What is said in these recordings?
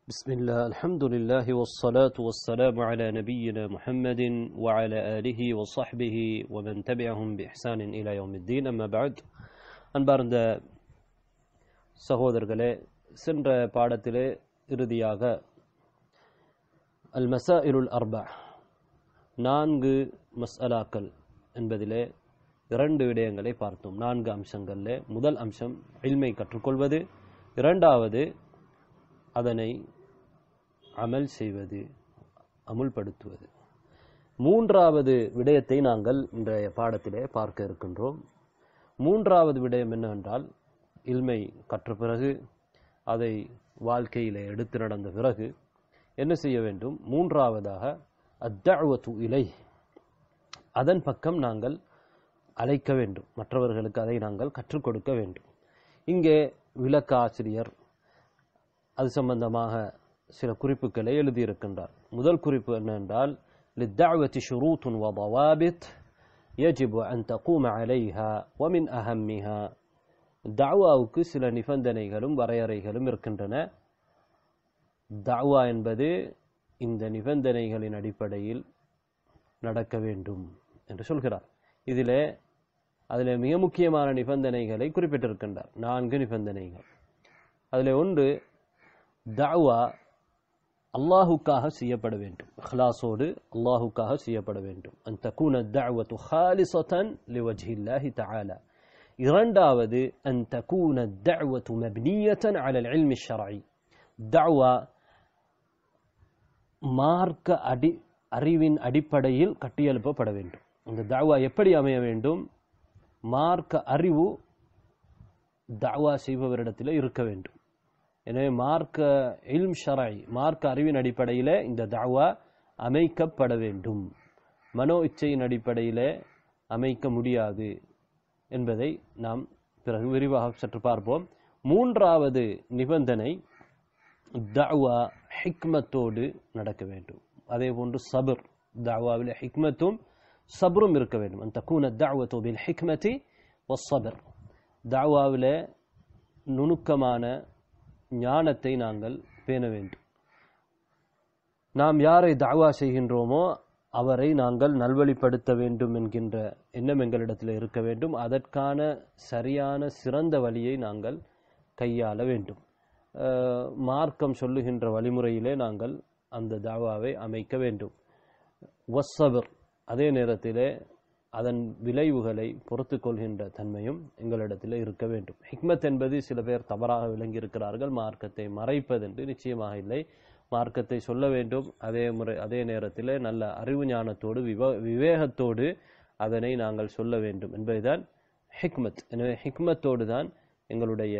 بسم الله الحمد لله والصلاة والسلام على نبينا محمد وعلى آله وصحبه ومن تبعهم بإحسان إلى يوم الدين أما بعد அன்பார்ந்த சகோதரர்களே சென்ற பாடத்திலே இறுதியாக அல் மசாயிலுல் அர்பா நான்கு மஸ்அலாக்கள் என்பதிலே இரண்டு விடயங்களை பார்த்தோம் நான்கு அம்சங்களில் முதல் அம்சம் இல்மை கற்றுக்கொள்வது இரண்டாவது அதனை அமல் செய்வது அமுல்படுத்துவது மூன்றாவது விடயத்தை நாங்கள் இன்றைய பாடத்திலே பார்க்க இருக்கின்றோம் மூன்றாவது விடயம் என்னவென்றால் இல்மை கற்ற பிறகு அதை வாழ்க்கையிலே எடுத்து நடந்த பிறகு என்ன செய்ய வேண்டும் மூன்றாவதாக அத்தஅவத்து இலை அதன் பக்கம் நாங்கள் அழைக்க வேண்டும் மற்றவர்களுக்கு அதை நாங்கள் கற்றுக் கொடுக்க வேண்டும் இங்கே விளக்க ஆசிரியர் அது சம்பந்தமாக சில குறிப்புகளை எழுதியிருக்கின்றார் முதல் குறிப்பு என்னவென்றால் للدعوة شروط وضوابط يجب أن تقوم عليها ومن أهمها தாவாவுக்கு சில நிபந்தனைகளும் வரையறைகளும் இருக்கின்றன தாவா என்பது இந்த நிபந்தனைகளின் அடிப்படையில் நடக்க வேண்டும் என்று சொல்கிறார் இதிலே அதில் மிக முக்கியமான நிபந்தனைகளை குறிப்பிட்டிருக்கின்றார் நான்கு நிபந்தனைகள் அதில் ஒன்று தாவா அல்லாஹுக்காக செய்யப்பட வேண்டும் இஹ்லாஸோடு அல்லாஹுக்காக செய்யப்பட வேண்டும் அன் தக்கூன தஅவத்து ஹாலிசதன் லிவஜ்ஹில்லாஹி தஆலா இரண்டாவது அன் தக்கூன தஅவத்து மப்னியத்தன் அலல் இல்மி ஷர்இ தஅவா மார்க்க அடி அறிவின் அடிப்படையில் கட்டியெழுப்பப்பட வேண்டும் அந்த தாவா எப்படி அமைய வேண்டும் மார்க்க அறிவு தாவா செய்பவரிடத்தில் இருக்க வேண்டும் எனவே மார்க்க இல்ம் ஷராய் மார்க்க அறிவின் அடிப்படையில் இந்த தாவா அமைக்கப்பட வேண்டும் மனோ இச்சையின் அடிப்படையில் அமைக்க முடியாது என்பதை நாம் பிறகு விரிவாக சற்று பார்ப்போம் மூன்றாவது நிபந்தனை தாவா ஹிக்மத்தோடு நடக்க வேண்டும் அதே போன்று சபர் தாவாவில் ஹிக்மத்தும் சபரும் இருக்க வேண்டும் அந்த கூன தாவத்தோ பில் ஹிக்மதி ஒசபர் தாவாவில் நுணுக்கமான ஞானத்தை நாங்கள் பேண வேண்டும் நாம் யாரை தாவா செய்கின்றோமோ அவரை நாங்கள் நல்வழிப்படுத்த வேண்டும் என்கின்ற எண்ணம் எங்களிடத்தில் இருக்க வேண்டும் அதற்கான சரியான சிறந்த வழியை நாங்கள் கையாள வேண்டும் மார்க்கம் சொல்லுகின்ற வழிமுறையிலே நாங்கள் அந்த தாவாவை அமைக்க வேண்டும் ஒசபர் அதே நேரத்திலே அதன் விளைவுகளை பொறுத்து கொள்கின்ற தன்மையும் எங்களிடத்தில் இருக்க வேண்டும் ஹிக்மத் என்பது சில பேர் தவறாக விளங்கியிருக்கிறார்கள் மார்க்கத்தை மறைப்பதென்று நிச்சயமாக இல்லை மார்க்கத்தை சொல்ல வேண்டும் அதே முறை அதே நேரத்தில் நல்ல அறிவு ஞானத்தோடு விவ விவேகத்தோடு அதனை நாங்கள் சொல்ல வேண்டும் என்பதுதான் ஹிக்மத் எனவே ஹிக்மத்தோடு தான் எங்களுடைய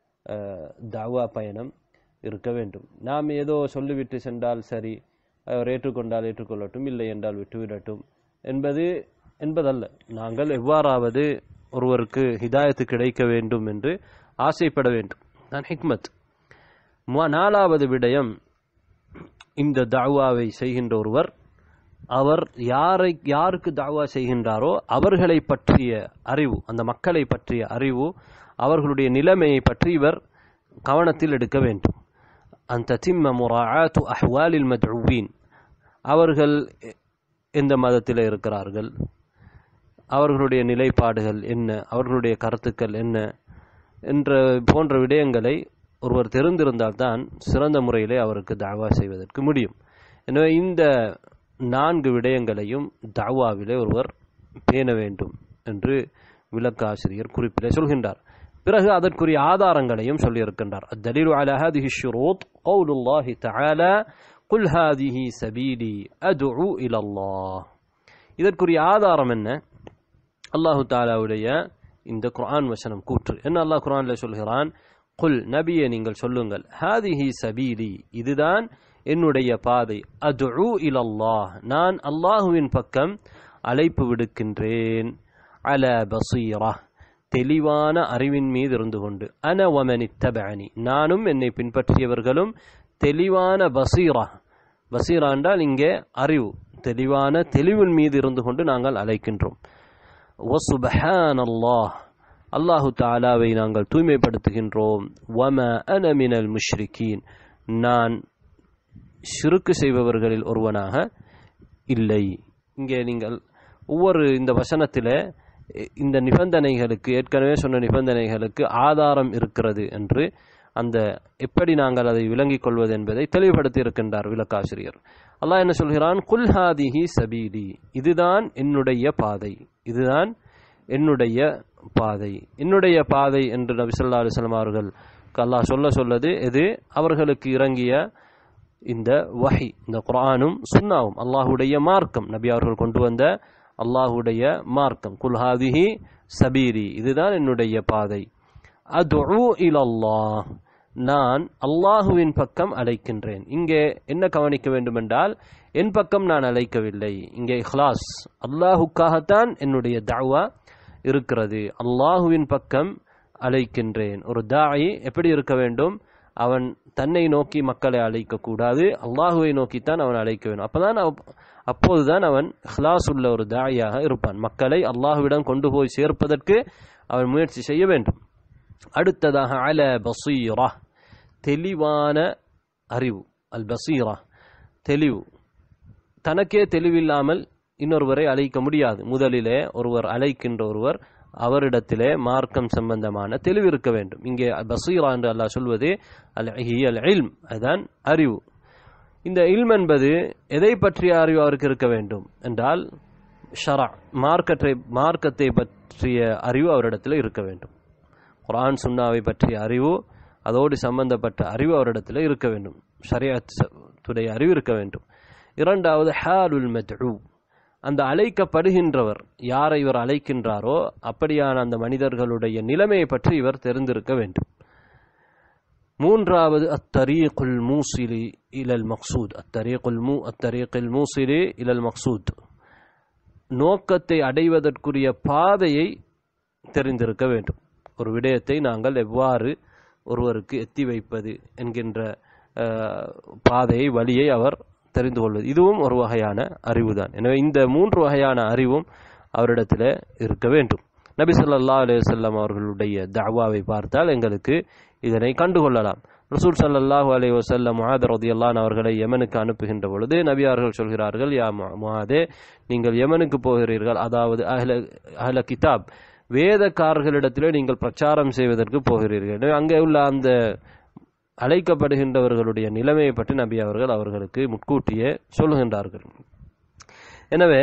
தாவா பயணம் இருக்க வேண்டும் நாம் ஏதோ சொல்லிவிட்டு சென்றால் சரி அவர் ஏற்றுக்கொண்டால் ஏற்றுக்கொள்ளட்டும் இல்லை என்றால் விட்டுவிடட்டும் என்பது என்பதல்ல நாங்கள் எவ்வாறாவது ஒருவருக்கு ஹிதாயத்து கிடைக்க வேண்டும் என்று ஆசைப்பட வேண்டும் தான் ஹிக்மத் நாலாவது விடயம் இந்த தாவாவை செய்கின்ற ஒருவர் அவர் யாரை யாருக்கு தாவா செய்கின்றாரோ அவர்களை பற்றிய அறிவு அந்த மக்களை பற்றிய அறிவு அவர்களுடைய நிலைமையை பற்றி இவர் கவனத்தில் எடுக்க வேண்டும் அந்த திம்ம முராஆத்து அஹ்வாலில் மத்உவீன் அவர்கள் எந்த மதத்தில் இருக்கிறார்கள் அவர்களுடைய நிலைப்பாடுகள் என்ன அவர்களுடைய கருத்துக்கள் என்ன என்ற போன்ற விடயங்களை ஒருவர் தெரிந்திருந்தால்தான் சிறந்த முறையிலே அவருக்கு தாவா செய்வதற்கு முடியும் எனவே இந்த நான்கு விடயங்களையும் தாவாவிலே ஒருவர் பேண வேண்டும் என்று விளக்க ஆசிரியர் குறிப்பிலே சொல்கின்றார் பிறகு அதற்குரிய ஆதாரங்களையும் சொல்லியிருக்கின்றார் الدليل على هذه الشروط قول الله تعالى قل هذه سبيلي أدعو إلى الله இதற்குரிய ஆதாரம் என்ன அல்லாஹு தாலாவுடைய இந்த குர்ஆன் வசனம் கூற்று என்ன அல்லாஹ் குர்ஆன்ல சொல்கிறான் குல் நபியை நீங்கள் சொல்லுங்கள் ஹாதிஹி சபீலி இதுதான் என்னுடைய பாதை அதுஉ இலல்லாஹ் நான் அல்லாஹுவின் பக்கம் அழைப்பு விடுக்கின்றேன் அல பசீரா தெளிவான அறிவின் மீது இருந்து கொண்டு அன வமனி தபனி நானும் என்னை பின்பற்றியவர்களும் தெளிவான பசீரா பசீரா என்றால் இங்கே அறிவு தெளிவான தெளிவின் மீது இருந்து கொண்டு நாங்கள் அழைக்கின்றோம் وسبحان الله அல்லாஹு தாலாவை நாங்கள் தூய்மைப்படுத்துகின்றோம் வம அன மினல் முஷ்ரிகீன் நான் ஷிருக்கு செய்பவர்களில் ஒருவனாக இல்லை இங்கே நீங்கள் ஒவ்வொரு இந்த வசனத்தில் இந்த நிபந்தனைகளுக்கு ஏற்கனவே சொன்ன நிபந்தனைகளுக்கு ஆதாரம் இருக்கிறது என்று அந்த எப்படி நாங்கள் அதை விளங்கிக் கொள்வது என்பதை தெளிவுபடுத்தி இருக்கின்றார் விளக்காசிரியர் அல்லாஹ் என்ன சொல்கிறான் குல்ஹாதிஹி சபீலி இதுதான் என்னுடைய பாதை இதுதான் என்னுடைய பாதை என்னுடைய பாதை என்று நபி ஸல்லல்லாஹு அலைஹி வஸல்லம் அவர்கள் அல்லாஹ் சொல்ல சொல்லது எது அவர்களுக்கு இறங்கிய இந்த வஹி இந்த குர்ஆனும் சுன்னாவும் அல்லாஹுடைய மார்க்கம் நபி அவர்கள் கொண்டு வந்த அல்லாஹுடைய மார்க்கம் குல்ஹாதிஹி சபீரி இதுதான் என்னுடைய பாதை அதுஉ இலல்லாஹ் நான் அல்லாஹுவின் பக்கம் அழைக்கின்றேன் இங்கே என்ன கவனிக்க வேண்டுமென்றால் என் பக்கம் நான் அழைக்கவில்லை இங்கே இஹ்லாஸ் அல்லாஹுக்காகத்தான் என்னுடைய தாவா இருக்கிறது அல்லாஹுவின் பக்கம் அழைக்கின்றேன் ஒரு தாயி எப்படி இருக்க வேண்டும் அவன் தன்னை நோக்கி மக்களை அழைக்கக்கூடாது அல்லாஹுவை நோக்கித்தான் அவன் அழைக்க வேண்டும் அப்பதான் அவ- அப்போதுதான் அவன் இஹ்லாஸ் உள்ள ஒரு தாயாக இருப்பான் மக்களை அல்லாஹுவிடம் கொண்டு போய் சேர்ப்பதற்கு அவன் முயற்சி செய்ய வேண்டும் அடுத்ததாக அல பசீரா தெளிவான அறிவு அல் பசீரா தெளிவு தனக்கே தெளிவில்லாமல் இன்னொருவரை அழைக்க முடியாது முதலிலே ஒருவர் அழைக்கின்ற ஒருவர் அவரிடத்திலே மார்க்கம் சம்பந்தமான தெளிவு இருக்க வேண்டும் இங்கே பசீரா என்று அல்லாஹ் சொல்வது அல் ஹி அல் இல்ம் அதுதான் அறிவு இந்த இல்ம் என்பது எதை பற்றிய அறிவு அவருக்கு இருக்க வேண்டும் என்றால் ஷரா மார்க்கத்தை மார்க்கத்தை பற்றிய அறிவு அவரிடத்தில் இருக்க வேண்டும் குர்ஆன் சுன்னாவை பற்றிய அறிவு அதோடு சம்பந்தப்பட்ட அறிவு அவரிடத்தில் இருக்க வேண்டும் ஷரியத்துடைய அறிவு இருக்க வேண்டும் இரண்டாவது ஹாலுல் மத்உ அந்த அழைக்கப்படுகின்றவர் யாரை இவர் அழைக்கின்றாரோ அப்படியான அந்த மனிதர்களுடைய நிலைமையை பற்றி இவர் தெரிந்திருக்க வேண்டும் மூன்றாவது அத்தரீகுல் மூசிலி இலல் மக்சூத் அத்தரீகுல் மூ அத்தரீகுல் மூசிலி இலல் மக்சூத் நோக்கத்தை அடைவதற்குரிய பாதையை தெரிந்திருக்க வேண்டும் ஒரு விடயத்தை நாங்கள் எவ்வாறு ஒருவருக்கு எத்தி வைப்பது என்கின்ற அஹ், பாதையை வழியை அவர் தெரிந்து கொள்வது இதுவும் ஒரு வகையான அறிவுதான் எனவே இந்த மூன்று வகையான அறிவும் அவரிடத்தில் இருக்க வேண்டும் நபி ஸல்லல்லாஹு அலைஹி வஸல்லம் அவர்களுடைய தஅவாவை பார்த்தால் எங்களுக்கு இதனை கண்டுகொள்ளலாம் ரசூல் ஸல்லல்லாஹு அலைஹி வஸல்லம் முஆத் ரலியல்லாஹு அன்ஹு அவர்களை யமனுக்கு அனுப்புகின்ற பொழுது நபி அவர்கள் சொல்கிறார்கள் யா மு- முஆதே நீங்கள் யமனுக்கு போகிறீர்கள் அதாவது அஹ்ல அஹ்ல கிதாப் வேதக்காரர்களிடத்திலே நீங்கள் பிரச்சாரம் செய்வதற்கு போகிறீர்கள் எனவே அங்கே உள்ள அந்த அழைக்கப்படுகின்றவர்களுடைய நிலைமையை பற்றி நபி அவர்கள் அவர்களுக்கு முன்கூட்டியே சொல்லுகின்றார்கள் எனவே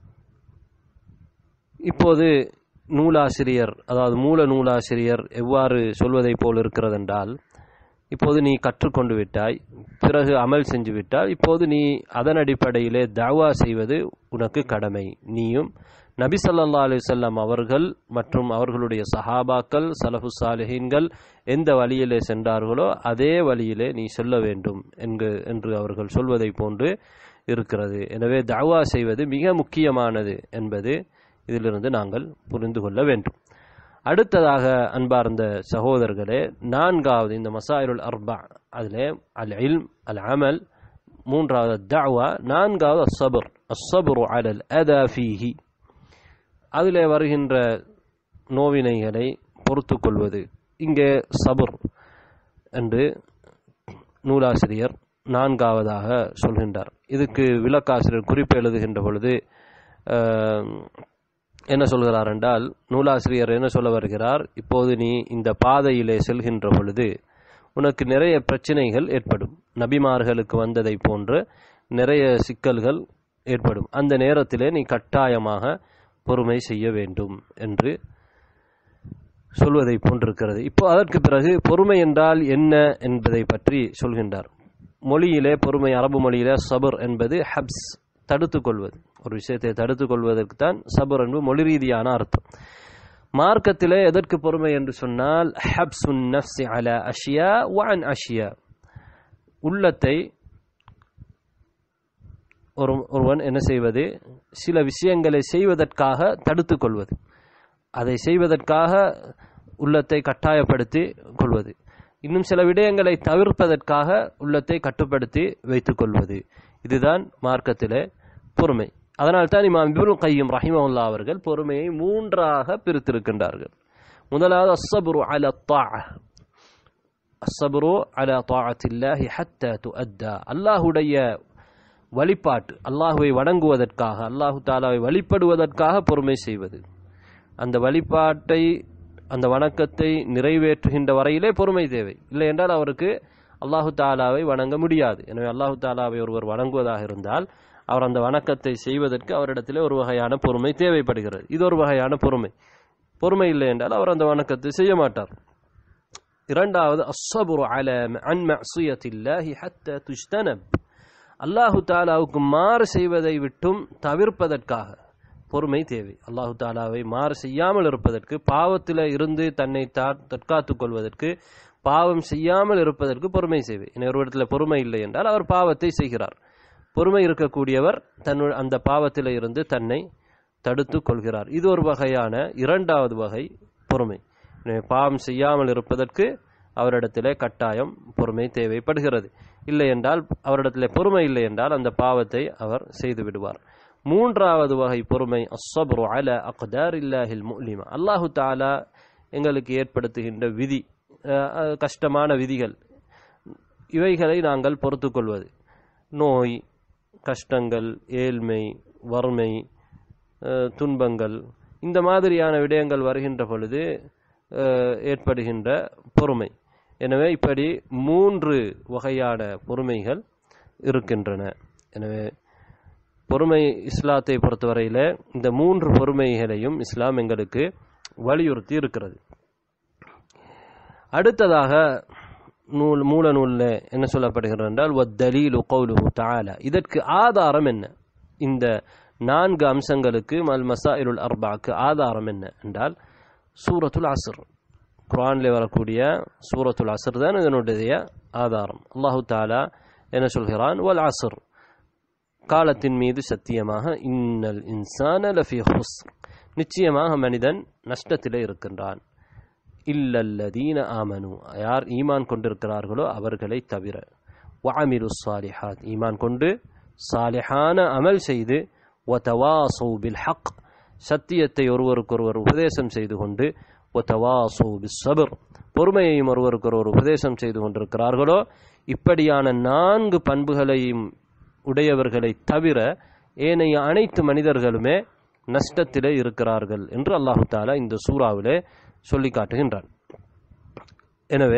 இப்போது நூலாசிரியர் அதாவது மூல நூலாசிரியர் எவ்வாறு சொல்வதைப் போல் இருக்கிறதென்றால் இப்போது நீ கற்றுக்கொண்டு விட்டாய் பிறகு அமல் செஞ்சு விட்டால் இப்போது நீ அதன் அடிப்படையிலே தாவா செய்வது உனக்கு கடமை நீயும் நபி ஸல்லல்லாஹு அலைஹி வஸல்லம் அவர்கள் மற்றும் அவர்களுடைய சஹாபாக்கள் சலஃபு சாலிஹீன்கள் எந்த வழியிலே சென்றார்களோ அதே வழியிலே நீ செல்ல வேண்டும் என்கு என்று அவர்கள் சொல்வதை போன்று இருக்கிறது எனவே தாவா செய்வது மிக முக்கியமானது என்பது இதிலிருந்து நாங்கள் புரிந்து கொள்ள வேண்டும் அடுத்ததாக அன்பார்ந்த சகோதரர்களே நான்காவது இந்த மசாயிலுல் அர்பா அதிலே அல் இல்ம் அல் அமல் மூன்றாவது தஅவா நான்காவது அஸ்ஸபர் அஸ்ஸபரு அலல் அதா ஃபீஹி அதிலே வருகின்ற நோவினைகளை பொறுத்து கொள்வது இங்கே சபுர் என்று நூலாசிரியர் நான்காவதாக சொல்கின்றார் இதுக்கு விளக்காசிரியர் குறிப்பு எழுதுகின்ற பொழுது ஆஹ், என்ன சொல்கிறார் என்றால் நூலாசிரியர் என்ன சொல்ல வருகிறார் இப்போது நீ இந்த பாதையிலே செல்கின்ற பொழுது உனக்கு நிறைய பிரச்சனைகள் ஏற்படும் நபிமார்களுக்கு வந்ததை போன்ற நிறைய சிக்கல்கள் ஏற்படும் அந்த நேரத்திலே நீ கட்டாயமாக பொறுமை செய்ய வேண்டும் என்று சொல்வதை போன்றிருக்கிறது இப்போ அதற்கு பிறகு பொறுமை என்றால் என்ன என்பதை பற்றி சொல்கின்றார் மொழியிலே பொறுமை அரபு மொழியிலே சபர் என்பது ஹப்ஸ் தடுத்துக் கொள்வது ஒரு விஷயத்தை தடுத்துக் கொள்வதற்கு தான் சபர் என்பது மொழி ரீதியான அர்த்தம் மார்க்கத்திலே எதற்கு பொறுமை என்று சொன்னால் ஹப்சுன் நஃப்ஸி அலா அஷியா வஅன் அஷியா உள்ளத்தை ஒரு ஒருவன் என்ன செய்வது சில விஷயங்களை செய்வதற்காக தடுத்துக் கொள்வது அதை செய்வதற்காக உள்ளத்தை கட்டாயப்படுத்தி கொள்வது இன்னும் சில விடயங்களை தவிர்ப்பதற்காக உள்ளத்தை கட்டுப்படுத்தி வைத்துக் கொள்வது இதுதான் மார்க்கத்திலே பொறுமை அதனால் தான் இமாம் இப்னுல் கையும் ரஹிமவுல்லா அவர்கள் பொறுமையை மூன்றாக பிரித்திருக்கின்றார்கள் முதலாவது அஸ்ஸபுரு அல அஸ்ஸபுரு அலா தாஅத்தில்லாஹி ஹத்தா துஅத்தா அல்லாஹ்வுடைய வழிபாட்டு அல்லாஹுவை வணங்குவதற்காக அல்லாஹு தாலாவை வழிபடுவதற்காக பொறுமை செய்வது அந்த வழிபாட்டை அந்த வணக்கத்தை நிறைவேற்றுகின்ற வரையிலே பொறுமை தேவை இல்லை என்றால் அவருக்கு அல்லாஹு தாலாவை வணங்க முடியாது எனவே அல்லாஹு தாலாவை ஒருவர் வணங்குவதாக இருந்தால் அவர் அந்த வணக்கத்தை செய்வதற்கு அவரிடத்திலே ஒரு வகையான பொறுமை தேவைப்படுகிறது இது ஒரு வகையான பொறுமை பொறுமை இல்லை என்றால் அவர் அந்த வணக்கத்தை செய்ய மாட்டார் இரண்டாவது அஸ்ஸபுரு அல அன் மஅசியத்தில்லாஹி ஹத்தா துஜ்தனப் அல்லாஹு தாலாவுக்கு மாறு செய்வதை விட்டும் தவிர்ப்பதற்காக பொறுமை தேவை அல்லாஹு தாலாவை மாறு செய்யாமல் இருப்பதற்கு பாவத்தில் இருந்து தன்னை தா- தற்காத்துக் கொள்வதற்கு பாவம் செய்யாமல் இருப்பதற்கு பொறுமை தேவை இனி ஒரு இடத்துல பொறுமை இல்லை என்றால் அவர் பாவத்தை செய்கிறார் பொறுமை இருக்கக்கூடியவர் தன்னு அந்த பாவத்தில் இருந்து தன்னை தடுத்து கொள்கிறார் இது ஒரு வகையான இரண்டாவது வகை பொறுமை எனவே பாவம் செய்யாமல் இருப்பதற்கு அவரிடத்திலே கட்டாயம் பொறுமை தேவைப்படுகிறது இல்லை என்றால் அவரிடத்திலே பொறுமை இல்லை என்றால் அந்த பாவத்தை அவர் செய்து விடுவார் மூன்றாவது வகை பொறுமை அஸ்ஸப்ரு அல அக்தார் இல்லாஹில் முலிமா அல்லாஹு தாலா எங்களுக்கு ஏற்படுத்துகின்ற விதி அஹ், அஹ், கஷ்டமான விதிகள் இவைகளை நாங்கள் பொறுத்துக்கொள்வது நோய் கஷ்டங்கள் ஏழ்மை வறுமை அஹ், துன்பங்கள் இந்த மாதிரியான விடயங்கள் வருகின்ற பொழுது அஹ், ஏற்படுகின்ற பொறுமை எனவே இப்படி மூன்று வகையான பொறுமைகள் இருக்கின்றன எனவே பொறுமை இஸ்லாத்தை பொறுத்தவரையில இந்த மூன்று பொறுமைகளையும் இஸ்லாம் எங்களுக்கு வலியுறுத்தி இருக்கிறது அடுத்ததாக நூல் மூல நூலில் என்ன சொல்லப்படுகிறது என்றால் வத்தலீலு கௌலுஹு தஆலா இதற்கு ஆதாரம் என்ன இந்த நான்கு அம்சங்களுக்கு மல் மசாயிலுல் அர்பாக்கு ஆதாரம் என்ன என்றால் சூரத்துல் அஸ்ர் குர்ஆனிலே வரக்கூடிய சூரத்துல் அஸ்ர் தான் இதனுடைய ஆதாரம் அல்லாஹு தாலா என்ன சொல்கிறான் வல் அஸ்ர் காலத்தின் மீது சத்தியமாக இன்னல் இன்சான லஃபி ஹுஸ்ர் நிச்சயமாக மனிதன் நஷ்டத்திலே இருக்கின்றான் இல்லல்லதீன ஆமனு யார் ஈமான் கொண்டிருக்கிறார்களோ அவர்களை தவிர வஅமிலு ஸாலிஹாத் ஈமான் கொண்டு சாலிஹான அமல் செய்து வதவாசௌ பில் ஹக் சத்தியத்தை ஒருவருக்கொருவர் உபதேசம் செய்து கொண்டு வதவாசௌ பிஸ் சபர் பொறுமையையும் ஒருவருக்கொருவர் உபதேசம் செய்து கொண்டிருக்கிறார்களோ இப்படியான நான்கு பண்புகளையும் உடையவர்களை தவிர ஏனைய அனைத்து மனிதர்களுமே நஷ்டத்திலே இருக்கிறார்கள் என்று அல்லாஹு தாலா இந்த சூறாவிலே சொல்லி காட்டுகின்றான் எனவே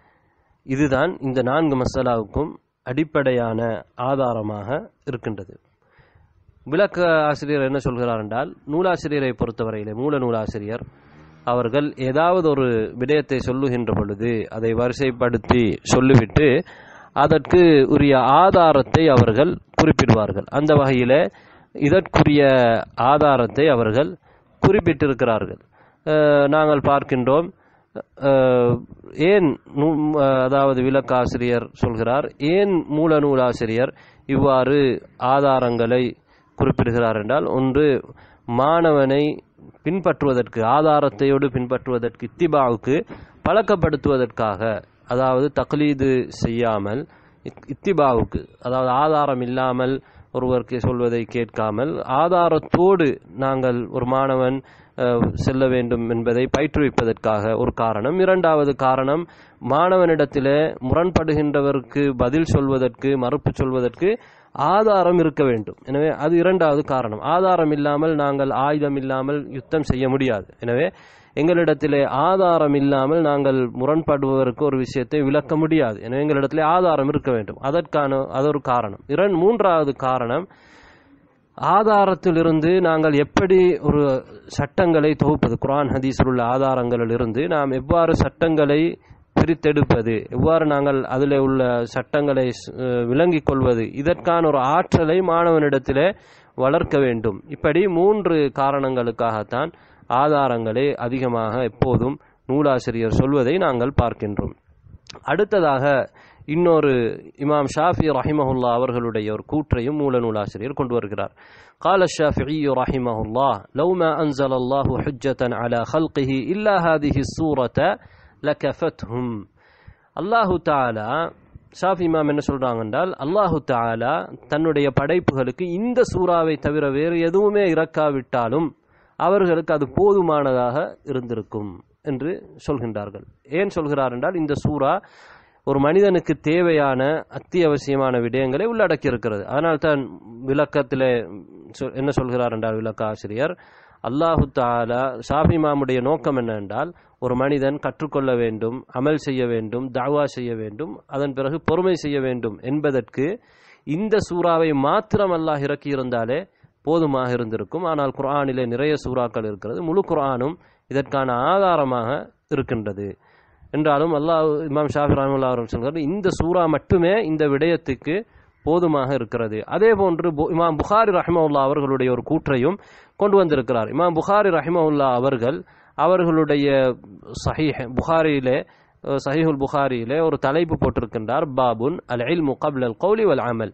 இதுதான் இந்த நான்கு மசாலாவுக்கும் அடிப்படையான ஆதாரமாக இருக்கின்றது விளக்க ஆசிரியர் என்ன சொல்கிறார் என்றால் நூலாசிரியரை பொறுத்தவரையிலே மூல நூலாசிரியர் அவர்கள் ஏதாவது ஒரு விடயத்தை சொல்லுகின்ற பொழுது அதை வரிசைப்படுத்தி சொல்லிவிட்டு அதற்கு உரிய ஆதாரத்தை அவர்கள் குறிப்பிடுவார்கள் அந்த வகையில் இதற்குரிய ஆதாரத்தை அவர்கள் குறிப்பிட்டிருக்கிறார்கள் அஹ், நாங்கள் பார்க்கின்றோம் அஹ், ஏன் நூ- அதாவது விளக்காசிரியர் சொல்கிறார் ஏன் மூல நூலாசிரியர் இவ்வாறு ஆதாரங்களை குறிப்பிடுகிறார் என்றால் ஒன்று மாணவனை பின்பற்றுவதற்கு ஆதாரத்தையோடு பின்பற்றுவதற்கு இத்திபாவுக்கு பழக்கப்படுத்துவதற்காக அதாவது தக்லீது செய்யாமல் இத்- இத்திபாவுக்கு அதாவது ஆதாரம் இல்லாமல் ஒருவருக்கு சொல்வதை கேட்காமல் ஆதாரத்தோடு நாங்கள் ஒரு மாணவன் அஹ், செல்ல வேண்டும் என்பதை பயிற்றுவிப்பதற்காக ஒரு காரணம் இரண்டாவது காரணம் மாணவனிடத்திலே முரண்படுகின்றவருக்கு பதில் சொல்வதற்கு மறுப்பு சொல்வதற்கு ஆதாரம் இருக்க வேண்டும் எனவே அது இரண்டாவது காரணம் ஆதாரம் இல்லாமல் நாங்கள் ஆயுதம் இல்லாமல் யுத்தம் செய்ய முடியாது எனவே எங்களிடத்திலே ஆதாரம் இல்லாமல் நாங்கள் முரண்படுவதற்கு ஒரு விஷயத்தை விளக்க முடியாது எனவே எங்களிடத்திலே ஆதாரம் இருக்க வேண்டும் அதற்கான அது ஒரு காரணம் இரண் மூன்றாவது காரணம் ஆதாரத்திலிருந்து நாங்கள் எப்படி ஒரு சட்டங்களை தொகுப்பது குர்ஆன் ஹதீஸில் உள்ள ஆதாரங்களிலிருந்து நாம் எவ்வாறு சட்டங்களை பிரித்தெடுப்பது எவ்வாறு நாங்கள் அதில் உள்ள சட்டங்களை அஹ், விளங்கிக் கொள்வது இதற்கான ஒரு ஆற்றலை மாணவனிடத்திலே வளர்க்க வேண்டும் இப்படி மூன்று காரணங்களுக்காகத்தான் ஆதாரங்களை அதிகமாக எப்போதும் நூலாசிரியர் சொல்வதை நாங்கள் பார்க்கின்றோம் அடுத்ததாக இன்னொரு இமாம் ஷாஃபி ரஹிமஹுல்லா அவர்களுடைய ஒரு கூற்றையும் மூல நூலாசிரியர் கொண்டு வருகிறார் قال الشافعي رحمه الله لو ما أنزل الله حجة على خلقه إلا هذه السورة لكفتهم அல்லாஹு தாலா ஷாஃபி இமாம் என்ன சொல்றாங்க என்றால் அல்லாஹு தாலா தன்னுடைய படைப்புகளுக்கு இந்த சூறாவை தவிர வேறு எதுவுமே இறக்காவிட்டாலும் அவர்களுக்கு அது போதுமானதாக இருந்திருக்கும் என்று சொல்கின்றார்கள் ஏன் சொல்கிறார் என்றால் இந்த சூரா ஒரு மனிதனுக்கு தேவையான அத்தியாவசியமான விடயங்களை உள்ளடக்கி இருக்கிறது அதனால் தான் விளக்கத்தில் சொ- என்ன சொல்கிறார் என்றால் விளக்க ஆசிரியர் அல்லாஹு தாலா ஷாஃபி இமாமுடைய நோக்கம் என்ன என்றால் ஒரு மனிதன் கற்றுக்கொள்ள வேண்டும் அமல் செய்ய வேண்டும் தாவா செய்ய வேண்டும் அதன் பிறகு பொறுமை செய்ய வேண்டும் என்பதற்கு இந்த சூறாவை மாத்திரம் அல்லாஹ் இறக்கியிருந்தாலே போதுமாக இருந்திருக்கும் ஆனால் குர்ஆனிலே நிறைய சூறாக்கள் இருக்கிறது முழு குர்ஆனும் இதற்கான ஆதாரமாக இருக்கின்றது என்றாலும் அல்லாஹ் இமாம் ஷாஃபி ரஹமுல்லா அவர்கள் சொல்கிறார் இந்த சூரா மட்டுமே இந்த விடயத்துக்கு போதுமாக இருக்கிறது அதே போன்று பு- இமாம் புகாரி ரஹ்மவுல்லா அவர்களுடைய ஒரு கூற்றையும் கொண்டு வந்திருக்கிறார் இமாம் புகாரி ரஹ்மவுல்லா அவர்கள் அவர்களுடைய சஹீஹ் புகாரியிலே அஹ், சஹீஹுல் புகாரியிலே ஒரு தலைப்பு போட்டிருக்கின்றார் பாபுன் அல் இல்மு கப்ல அல் கௌலி வல் அமல்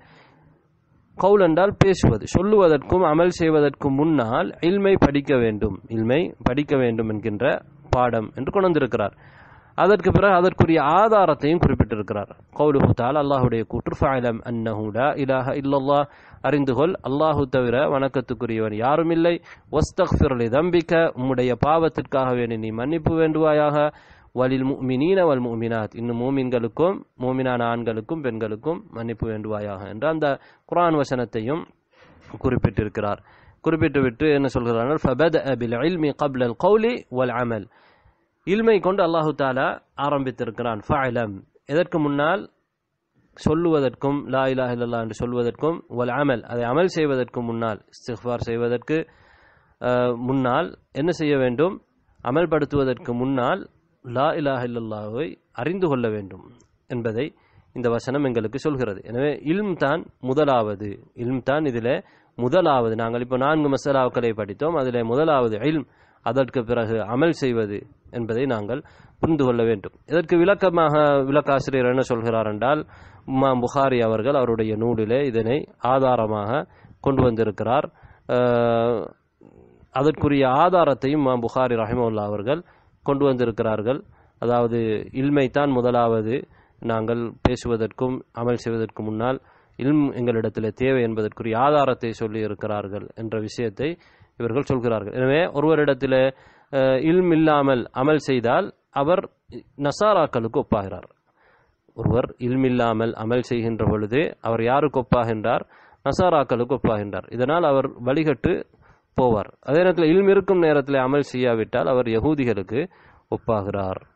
கவுல் என்றால் பேசுவது சொல்லுவதற்கும் அமல் செய்வதற்கும் முன்னால் இல்மை படிக்க வேண்டும் இல்மை படிக்க வேண்டும் என்கின்ற பாடம் என்று கொண்டு வந்திருக்கிறார் அதற்கு பிறகு அதற்குரிய ஆதாரத்தையும் குறிப்பிட்டிருக்கிறார் கவுலுஹு தால் அல்லாஹுடைய கூற்று ஃபஅலம் அன்னஹு லா இலாஹ இல்லல்லாஹ் அறிந்துகொள் அல்லாஹு தவிர வணக்கத்துக்குரியவன் யாரும் இல்லை வஸ்தக்ஃபிர் லி தம்பிக்க உம்முடைய பாவத்திற்காக வேண்டி நீ மன்னிப்பு வேண்டுவாயாக வலில் முஃமினீன வல் முஃமினாத் இன்னும் மூமின்களுக்கும் மூமினான ஆண்களுக்கும் பெண்களுக்கும் மன்னிப்பு வேண்டுவாயாக என்ற அந்த குர்ஆன் வசனத்தையும் குறிப்பிட்டிருக்கிறார் குறிப்பிட்டு விட்டு என்ன சொல்கிறார்கள் ஃபபதஅ பில் இல்மி قبل القول والعمل இல்மை கொண்டு அல்லாஹு தாலா ஆரம்பித்திருக்கிறான் ஃபஅலம் எதற்கு முன்னால் சொல்லுவதற்கும் லா இலாஹ இல்லல்லாஹ் என்று சொல்வதற்கும் வல் அமல் அதை அமல் செய்வதற்கும் முன்னால் இஸ்திக்ஃபார் செய்வதற்கு அஹ், முன்னால் என்ன செய்ய வேண்டும் அமல்படுத்துவதற்கு முன்னால் லா இலாஹ இல்லல்லாஹை அறிந்து கொள்ள வேண்டும் என்பதை இந்த வசனம் எங்களுக்கு சொல்கிறது எனவே இல்ம் தான் முதலாவது இல்ம் தான் இதில் முதலாவது நாங்கள் இப்போ நான்கு மசாலாக்களை படித்தோம் அதில் முதலாவது இல்ம் அதற்கு பிறகு அமல் செய்வது என்பதை நாங்கள் புரிந்து கொள்ள வேண்டும் இதற்கு விளக்கமாக விளக்காசிரியர் என்ன சொல்கிறார் என்றால் இமாம் புகாரி அவர்கள் அவருடைய நூலிலே இதனை ஆதாரமாக கொண்டு வந்திருக்கிறார் அஹ், அதற்குரிய ஆதாரத்தையும் இமாம் புகாரி ரஹிமவுல்லா அவர்கள் கொண்டு வந்திருக்கிறார்கள் அதாவது இல்மைத்தான் முதலாவது நாங்கள் பேசுவதற்கும் அமல் செய்வதற்கும் முன்னால் இல்ம் எங்களிடத்தில் தேவை என்பதற்குரிய ஆதாரத்தை சொல்லி இருக்கிறார்கள் என்ற விஷயத்தை இவர்கள் சொல்கிறார்கள் எனவே ஒருவரிடத்தில் அஹ், இல்ம் இல்லாமல் அமல் செய்தால் அவர் நசாராக்களுக்கு ஒப்பாகிறார் ஒருவர் இல்மில்லாமல் அமல் செய்கின்ற பொழுது அவர் யாருக்கு ஒப்பாகின்றார் நசாராக்களுக்கு ஒப்பாகின்றார் இதனால் அவர் வழிகட்டு போவார் அதே நேரத்தில் இல்ம் இருக்கும் நேரத்தில் அமல் செய்யாவிட்டால் அவர் யகூதிகளுக்கு ஒப்பாகிறார்